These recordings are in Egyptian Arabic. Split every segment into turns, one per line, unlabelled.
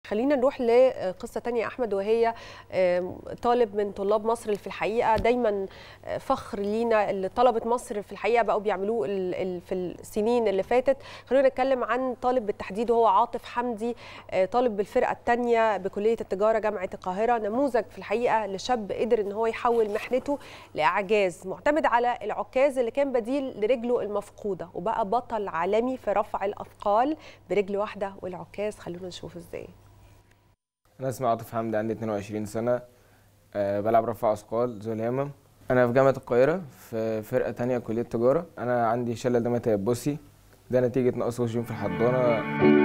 خلينا نروح لقصة تانية يا أحمد وهي طالب من طلاب مصر اللي في الحقيقة دايما فخر لينا اللي طلبة مصر في الحقيقة بقوا بيعملوه في السنين اللي فاتت خلينا نتكلم عن طالب بالتحديد وهو عاطف حمدي طالب بالفرقة الثانية بكلية التجارة جامعة القاهرة نموذج في الحقيقة لشاب قدر ان هو يحول محنته لإعجاز معتمد على العكاز اللي كان بديل لرجله المفقودة وبقى بطل عالمي في رفع الأثقال برجل واحدة والعكاز خلونا نشوف ازاي
انا اسمي عاطف حمدي عندي 22 سنه أه بلعب رفع اثقال ذو اليمم انا في جامعه القاهره في فرقه تانية كليه تجاره انا عندي شلل دم تيبسي ده نتيجه نقص اكسجين في الحضانه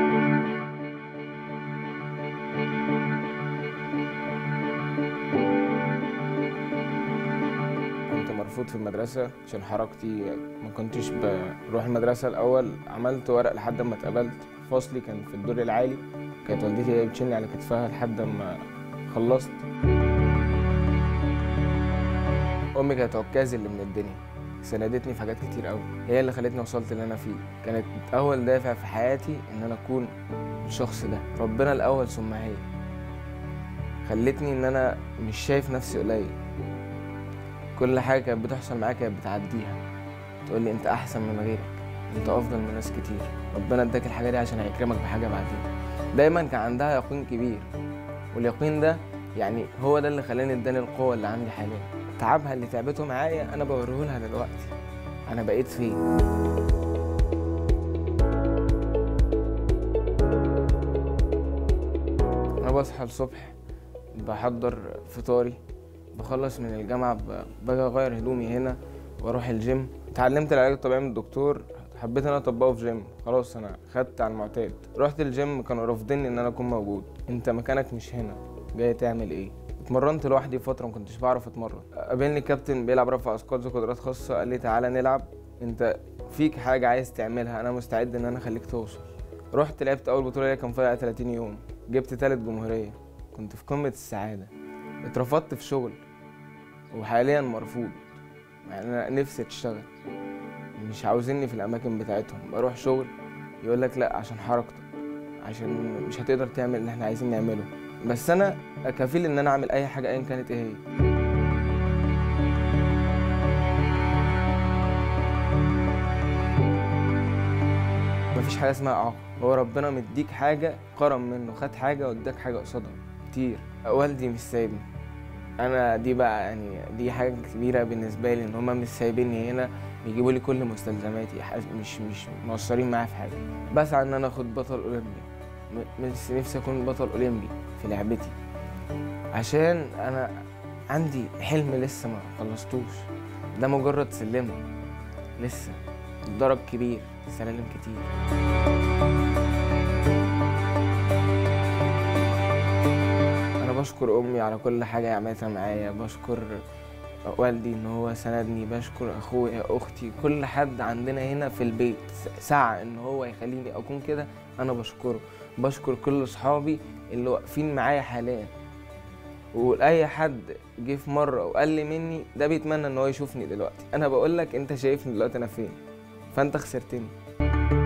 كنت مرفوض في المدرسه عشان حركتي ما كنتش بروح المدرسه الاول عملت ورق لحد ما اتقبلت فصلي كان في الدور العالي كانت والدتي هي بتشيلني على كتفها لحد ما خلصت امي كانت عكازي اللي من الدنيا ساندتني في حاجات كتير قوي هي اللي خلتني وصلت اللي انا فيه كانت اول دافع في حياتي ان انا اكون الشخص ده ربنا الاول ثم هي خلتني ان انا مش شايف نفسي قليل كل حاجه كانت بتحصل معايا كانت بتعديها تقول لي انت احسن من غيرك انت افضل من ناس كتير ربنا اداك الحاجه دي عشان هيكرمك بحاجه بعدين دايما كان عندها يقين كبير واليقين ده يعني هو ده اللي خلاني اداني القوه اللي عندي حاليا تعبها اللي تعبته معايا انا بوريه لها دلوقتي انا بقيت فين انا بصحى الصبح بحضر فطاري بخلص من الجامعه باجي اغير هدومي هنا واروح الجيم اتعلمت العلاج الطبيعي من الدكتور حبيت انا اطبقه في جيم خلاص انا خدت على المعتاد رحت الجيم كانوا رافضيني ان انا اكون موجود انت مكانك مش هنا جاي تعمل ايه اتمرنت لوحدي فتره ما كنتش بعرف اتمرن قابلني كابتن بيلعب رفع اثقال ذو قدرات خاصه قال لي تعالى نلعب انت فيك حاجه عايز تعملها انا مستعد ان انا اخليك توصل رحت لعبت اول بطوله ليا كان فاضل 30 يوم جبت تالت جمهوريه كنت في قمه السعاده اترفضت في شغل وحاليا مرفوض يعني انا نفسي اشتغل مش عاوزيني في الاماكن بتاعتهم بروح شغل يقول لك لا عشان حركتك عشان مش هتقدر تعمل اللي احنا عايزين نعمله بس انا كفيل ان انا اعمل اي حاجه ايا كانت ايه هي مفيش حاجه اسمها اعاقه هو ربنا مديك حاجه كرم منه خد حاجه واداك حاجه قصادها كتير والدي مش سايبني انا دي بقى يعني دي حاجه كبيره بالنسبه لي ان هما مش سايبيني هنا بيجيبوا لي كل مستلزماتي مش مش مقصرين معايا في حاجه بسعى ان انا اخد بطل اولمبي بس نفسي اكون بطل اولمبي في لعبتي عشان انا عندي حلم لسه ما خلصتوش ده مجرد سلمه لسه درج كبير سلالم كتير انا بشكر امي على كل حاجه عملتها معايا بشكر والدي ان هو سندني بشكر اخويا اختي كل حد عندنا هنا في البيت سعى ان هو يخليني اكون كده انا بشكره بشكر كل اصحابي اللي واقفين معايا حاليا واي حد جه في مره وقال لي مني ده بيتمنى ان هو يشوفني دلوقتي انا بقول لك انت شايفني دلوقتي انا فين فانت خسرتني